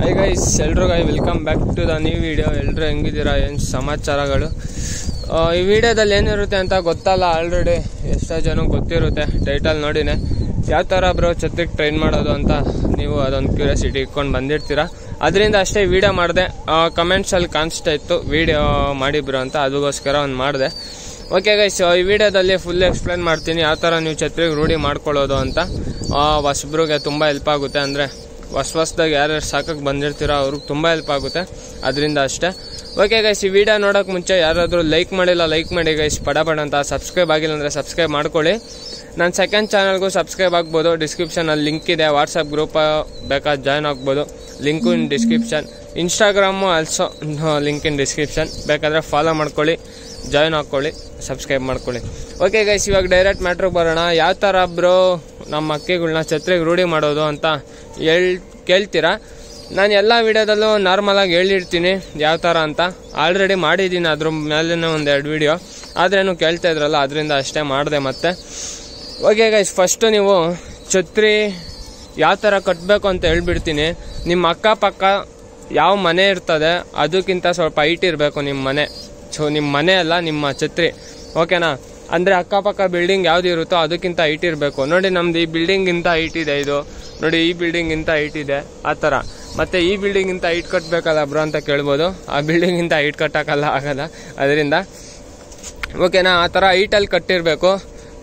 hi guys ಎಲ್ರಿಗೂ welcome back to the new video ಎಲ್ಲರೂ ಹೆಂಗಿದ್ದೀರಾ ಏನು ಸಮಾಚಾರಗಳು ಆ, ಈ ವಿಡಿಯೋದಲ್ಲಿ ಏನಿರುತ್ತೆ ಅಂತ ಗೊತ್ತಲ್ಲ ಆಲ್ರೆಡಿ ಎಷ್ಟೋ ಜನ ಗೊತ್ತಿರುತ್ತೆ ಟೈಟಲ್ ನೋಡಿನೇ ಯಾವ ಥರ ಬ್ರೋ ಛತ್ರಿಗೆ ಟ್ರೈನ್ ಮಾಡೋದು ಅಂತ ನೀವು ಅದೊಂದು ಕ್ಯೂರಿಯಾಸಿಟಿ ಇಟ್ಕೊಂಡು ಬಂದಿರ್ತೀರಾ ಅದರಿಂದ ಅಷ್ಟೇ ವಿಡಿಯೋ ಮಾಡಿದೆ ಕಮೆಂಟ್ಸಲ್ಲಿ ಕಾಣಿಸ್ತಾ ಇತ್ತು ವಿಡಿಯೋ ಮಾಡಿ ಬ್ರೋ ಅಂತ ಅದಕ್ಕೋಸ್ಕರ ಒಂದು ಮಾಡಿದೆ ಓಕೆ ಗೈಸ್ ಈ ವಿಡಿಯೋದಲ್ಲಿ ಫುಲ್ ಎಕ್ಸ್ಪ್ಲೇನ್ ಮಾಡ್ತೀನಿ ಯಾವ ಥರ ನೀವು ಛತ್ರಿಗೆ ರೂಢಿ ಮಾಡ್ಕೊಳ್ಳೋದು ಅಂತ ಆ, ಹೊಸಬ್ರಿಗೆ ತುಂಬ ಹೆಲ್ಪ್ ಆಗುತ್ತೆ ಅಂದರೆ ಹೊಸ ಹೊಸ್ದಾಗಿ ಯಾರ್ಯಾರು ಸಾಕಕ್ಕೆ ಬಂದಿರ್ತೀರೋ ಅವ್ರಿಗೆ ತುಂಬ ಹೆಲ್ಪ್ ಆಗುತ್ತೆ ಅದರಿಂದ ಅಷ್ಟೇ ಓಕೆ ಗೈಸ್ ಈ ವಿಡಿಯೋ ನೋಡೋಕೆ ಮುಂಚೆ ಯಾರಾದರೂ ಲೈಕ್ ಮಾಡಿಲ್ಲ ಲೈಕ್ ಮಾಡಿ ಗೈಸ್ ಪಡ ಪಡ ಅಂತ ಸಬ್ಸ್ಕ್ರೈಬ್ ಆಗಿಲ್ಲ ಅಂದರೆ ಸಬ್ಸ್ಕ್ರೈಬ್ ಮಾಡ್ಕೊಳ್ಳಿ ನನ್ನ ಸೆಕೆಂಡ್ ಚಾನಲ್ಗೂ ಸಬ್ಸ್ಕ್ರೈಬ್ ಆಗ್ಬೋದು ಡಿಸ್ಕ್ರಿಪ್ಷನಲ್ಲಿ ಲಿಂಕ್ ಇದೆ ವಾಟ್ಸಪ್ ಗ್ರೂಪ್ ಬೇಕಾದ್ರೆ ಜಾಯ್ನ್ ಆಗ್ಬೋದು link in description Instagram also link in description ಬೇಕಾದರೆ ಫಾಲೋ ಮಾಡ್ಕೊಳ್ಳಿ ಜಾಯ್ನ್ ಹಾಕ್ಕೊಳ್ಳಿ ಸಬ್ಸ್ಕ್ರೈಬ್ ಮಾಡ್ಕೊಳ್ಳಿ ಓಕೆ ಗೈಸ್ ಇವಾಗ ಡೈರೆಕ್ಟ್ ಮ್ಯಾಟ್ರಿಗೆ ಬರೋಣ ಯಾವ ಥರ ಬ್ರೋ ನಮ್ಮ ಅಕ್ಕಿಗಳ್ನ ಛತ್ರಿಗೆ ರೂಢಿ ಮಾಡೋದು ಅಂತ ಹೇಳ್ ಕೇಳ್ತೀರಾ ನಾನು ಎಲ್ಲ ವಿಡಿಯೋದಲ್ಲೂ ನಾರ್ಮಲಾಗಿ ಹೇಳಿರ್ತೀನಿ ಯಾವ ಥರ ಅಂತ ಆಲ್ರೆಡಿ ಮಾಡಿದ್ದೀನಿ ಅದ್ರ ಮೇಲಿನ ಒಂದು ಎರಡು ವಿಡಿಯೋ ಆದ್ರೇನು ಕೇಳ್ತಾ ಇದ್ರಲ್ಲ ಅದರಿಂದ ಅಷ್ಟೇ ಮಾಡಿದೆ ಮತ್ತೆ ಓಕೆ ಗೈಸ್ ಫಸ್ಟು ನೀವು ಛತ್ರಿ ಯಾವ ಥರ ಕಟ್ಟಬೇಕು ಅಂತ ಹೇಳ್ಬಿಡ್ತೀನಿ ನಿಮ್ಮ ಅಕ್ಕಪಕ್ಕ ಯಾವ ಮನೆ ಇರ್ತದೆ ಅದಕ್ಕಿಂತ ಸ್ವಲ್ಪ ಹೈಟ್ ಇರಬೇಕು ನಿಮ್ಮ ಮನೆ ಸೊ ನಿಮ್ಮ ಮನೆ ಅಲ್ಲ ನಿಮ್ಮ ಛತ್ರಿ ಓಕೆನಾ ಅಂದರೆ ಅಕ್ಕಪಕ್ಕ ಬಿಲ್ಡಿಂಗ್ ಯಾವ್ದು ಇರುತ್ತೋ ಅದಕ್ಕಿಂತ ಹೈಟ್ ಇರಬೇಕು ನೋಡಿ ನಮ್ದು ಈ ಬಿಲ್ಡಿಂಗಿಂತ ಹೈಟ್ ಇದೆ ಇದು ನೋಡಿ ಈ ಬಿಲ್ಡಿಂಗಿಂತ ಹೈಟ್ ಇದೆ ಆ ಥರ ಮತ್ತು ಈ ಬಿಲ್ಡಿಂಗಿಂತ ಹೈಟ್ ಕಟ್ಟಬೇಕಲ್ಲ ಬ್ರೋ ಅಂತ ಕೇಳ್ಬೋದು ಆ ಬಿಲ್ಡಿಂಗಿಂತ ಹೈಟ್ ಕಟ್ಟೋಕ್ಕಲ್ಲ ಆಗಲ್ಲ ಅದರಿಂದ ಓಕೆನಾ ಆ ಥರ ಹೈಟಲ್ಲಿ ಕಟ್ಟಿರಬೇಕು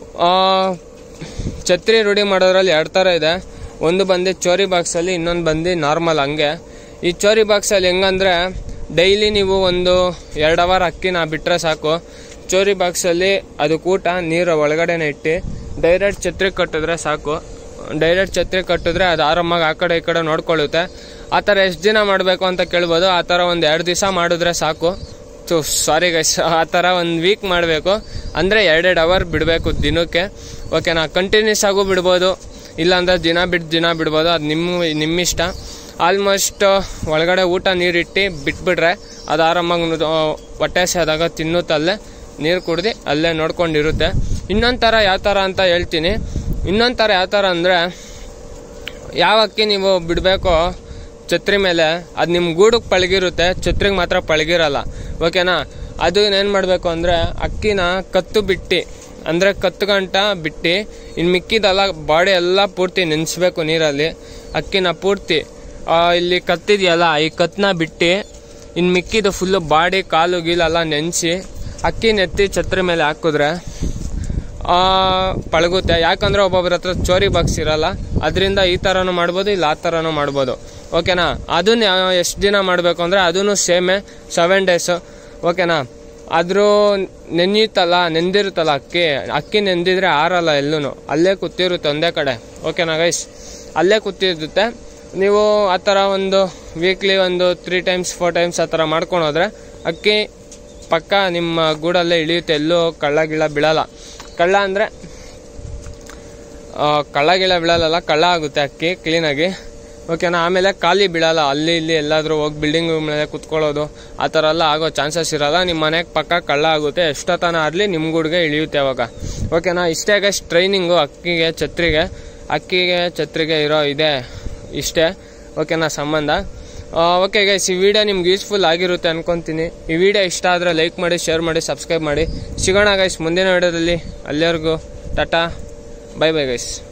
ಛತ್ರಿ ರೂಢಿ ಮಾಡೋದ್ರಲ್ಲಿ ಎರಡು ಥರ ಇದೆ ಒಂದು ಬಂದು ಚೋರಿ ಬಾಕ್ಸಲ್ಲಿ ಇನ್ನೊಂದು ಬಂದು ನಾರ್ಮಲ್ ಹಂಗೆ ಈ ಚೋರಿ ಬಾಕ್ಸಲ್ಲಿ ಹೆಂಗಂದ್ರೆ ಡೈಲಿ ನೀವು ಒಂದು ಎರಡು ಅವರ್ ಅಕ್ಕಿನ ಬಿಟ್ಟರೆ ಸಾಕು ಚೋರಿ ಬಾಕ್ಸಲ್ಲಿ ಅದು ಕೂಟ ನೀರು ಒಳಗಡೆನೆ ಇಟ್ಟು ಡೈರೆಕ್ಟ್ ಛತ್ರಿ ಕಟ್ಟಿದ್ರೆ ಸಾಕು ಡೈರೆಕ್ಟ್ ಛತ್ರಿ ಕಟ್ಟಿದ್ರೆ ಅದು ಆರಾಮಾಗಿ ಆ ಕಡೆ ಈ ಕಡೆ ನೋಡ್ಕೊಳ್ಳುತ್ತೆ ಆ ಥರ ಎಷ್ಟು ದಿನ ಮಾಡಬೇಕು ಅಂತ ಕೇಳ್ಬೋದು ಆ ಥರ ಒಂದು ಎರಡು ದಿವಸ ಮಾಡಿದ್ರೆ ಸಾಕು ಸೊ ಸಾರಿ ಗೈಸ್ ಆ ಥರ ಒಂದು ವೀಕ್ ಮಾಡಬೇಕು ಅಂದರೆ ಎರಡೆರಡು ಅವರ್ ಬಿಡಬೇಕು ದಿನಕ್ಕೆ ಓಕೆನಾ ಕಂಟಿನ್ಯೂಸ್ ಆಗು ಬಿಡ್ಬೋದು ಇಲ್ಲಾಂದ್ರೆ ದಿನ ಬಿಟ್ಟು ದಿನ ಬಿಡ್ಬೋದು ಅದು ನಿಮ್ಮ ನಿಮ್ಮಿಷ್ಟ ಆಲ್ಮೋಸ್ಟ್ ಒಳಗಡೆ ಊಟ ನೀರಿಟ್ಟು ಬಿಟ್ಬಿಟ್ರೆ ಅದು ಆರಾಮಾಗಿ ನು- ಹೊಟ್ಟೆ ಸೇದಾಗ ತಿನ್ನುತ್ತಲ್ಲೇ ನೀರು ಕುಡ್ದು ಅಲ್ಲೇ ನೋಡ್ಕೊಂಡಿರುತ್ತೆ ಇನ್ನೊಂದು ಥರ ಯಾವ ಥರ ಅಂತ ಹೇಳ್ತೀನಿ ಇನ್ನೊಂದು ಥರ ಯಾವ ಥರ ಅಂದರೆ ಯಾವ ಅಕ್ಕಿ ನೀವು ಬಿಡಬೇಕೋ ಛತ್ರಿ ಮೇಲೆ ಅದು ನಿಮ್ಮ ಗೂಡಕ್ಕೆ ಪಳಗಿರುತ್ತೆ ಛತ್ರಿಗೆ ಮಾತ್ರ ಪಳಗಿರಲ್ಲ ಓಕೆನಾ ಅದು ಏನು ಮಾಡಬೇಕು ಅಂದರೆ ಅಕ್ಕಿನ ಕತ್ತು ಬಿಟ್ಟು ಅಂದರೆ ಕತ್ತು ಗಂಟ ಬಿಟ್ಟು ಇನ್ನು ಮಿಕ್ಕಿದೆಲ್ಲ ಬಾಡಿ ಎಲ್ಲ ಪೂರ್ತಿ ನೆನೆಸ್ಬೇಕು ನೀರಲ್ಲಿ ಅಕ್ಕಿನ ಪೂರ್ತಿ ಆ, ಇಲ್ಲಿ ಕತ್ತಿದೆಯಲ್ಲ ಈ ಕತ್ತನ್ನ ಬಿಟ್ಟು ಇನ್ನು ಮಿಕ್ಕಿದು ಫುಲ್ಲು ಬಾಡಿ ಕಾಲು ಗೀಲೆಲ್ಲ ನೆನೆಸಿ ಅಕ್ಕಿ ನೆತ್ತಿ ಛತ್ರಿ ಮೇಲೆ ಹಾಕಿದ್ರೆ ಆ, ಪಳಗುತ್ತೆ ಯಾಕಂದ್ರೆ ಒಬ್ಬೊಬ್ಬರ ಹತ್ರ ಚೋರಿ ಬಾಕ್ಸ್ ಇರಲ್ಲ ಅದರಿಂದ ಈ ಥರನೂ ಮಾಡ್ಬೋದು ಇಲ್ಲ ಆ ಥರನೂ ಮಾಡ್ಬೋದು ಓಕೆನಾ ಅದನ್ನ ಎಷ್ಟು ದಿನ ಮಾಡಬೇಕು ಅಂದರೆ ಅದೂ ಸೇಮೆ ಸೆವೆನ್ ಡೇಸು ಓಕೆನಾ ಆದರೂ ನೆನೆಯುತ್ತಲ್ಲ ನೆಂದಿರುತ್ತಲ್ಲ ಅಕ್ಕಿ ಅಕ್ಕಿ ನೆಂದಿದ್ರೆ ಆರಲ್ಲ ಎಲ್ಲೂ ಅಲ್ಲೇ ಕೂತಿರುತ್ತೆ ಒಂದೇ ಕಡೆ ಓಕೆನಾ ಗೈಸ್ ಅಲ್ಲೇ ಕೂತಿರುತ್ತೆ ನೀವು ಆ ಥರ ಒಂದು ವೀಕ್ಲಿ ಒಂದು ತ್ರೀ ಟೈಮ್ಸ್ ಫೋರ್ ಟೈಮ್ಸ್ ಆ ಥರ ಮಾಡ್ಕೊಂಡು ಹೋದ್ರೆ ಅಕ್ಕಿ ಪಕ್ಕ ನಿಮ್ಮ ಗೂಡಲ್ಲೇ ಇಳಿಯುತ್ತೆ ಎಲ್ಲೂ ಕಳ್ಳ ಗಿಳ ಬೀಳಲ್ಲ ಕಳ್ಳ ಅಂದರೆ ಕಳ್ಳ ಗಿಳ ಬೀಳಲ್ಲ ಕಳ್ಳ ಆಗುತ್ತೆ ಅಕ್ಕಿ ಕ್ಲೀನಾಗಿ ಓಕೆನಾ ಆಮೇಲೆ ಖಾಲಿ ಬೀಳಲ್ಲ ಅಲ್ಲಿ ಇಲ್ಲಿ ಎಲ್ಲಾದರೂ ಹೋಗಿ ಬಿಲ್ಡಿಂಗ್ ಮೇಲೆ ಕುತ್ಕೊಳ್ಳೋದು ಆ ಥರ ಎಲ್ಲ ಆಗೋ ಚಾನ್ಸಸ್ ಇರಲ್ಲ ನಿಮ್ಮ ಮನೆಗೆ ಪಕ್ಕ ಕಳ್ಳ ಆಗುತ್ತೆ ಎಷ್ಟೊತ್ತನ ಆಗಲಿ ನಿಮ್ಮ ಗೂಡಿಗೆ ಇಳಿಯುತ್ತೆ ಅವಾಗ ಓಕೆನಾ ಇಷ್ಟೇ ಗೈಸ್ ಟ್ರೈನಿಂಗು ಅಕ್ಕಿಗೆ ಛತ್ರಿಗೆ ಅಕ್ಕಿಗೆ ಛತ್ರಿಗೆ ಇರೋ ಇದೆ ಇಷ್ಟೇ ಓಕೆನಾ ಸಂಬಂಧ ಓಕೆ ಗೈಸ್ ಈ ವಿಡಿಯೋ ನಿಮ್ಗೆ ಯೂಸ್ಫುಲ್ ಆಗಿರುತ್ತೆ ಅನ್ಕೊಂತೀನಿ ಈ ವಿಡಿಯೋ ಇಷ್ಟ ಆದರೆ ಲೈಕ್ ಮಾಡಿ ಶೇರ್ ಮಾಡಿ ಸಬ್ಸ್ಕ್ರೈಬ್ ಮಾಡಿ ಸಿಗೋಣ ಗೈಸ್ ಮುಂದಿನ ವಿಡಿಯೋದಲ್ಲಿ ಅಲ್ಲಿವರೆಗೂ ಟಾಟಾ ಬೈ ಬೈ ಗೈಸ್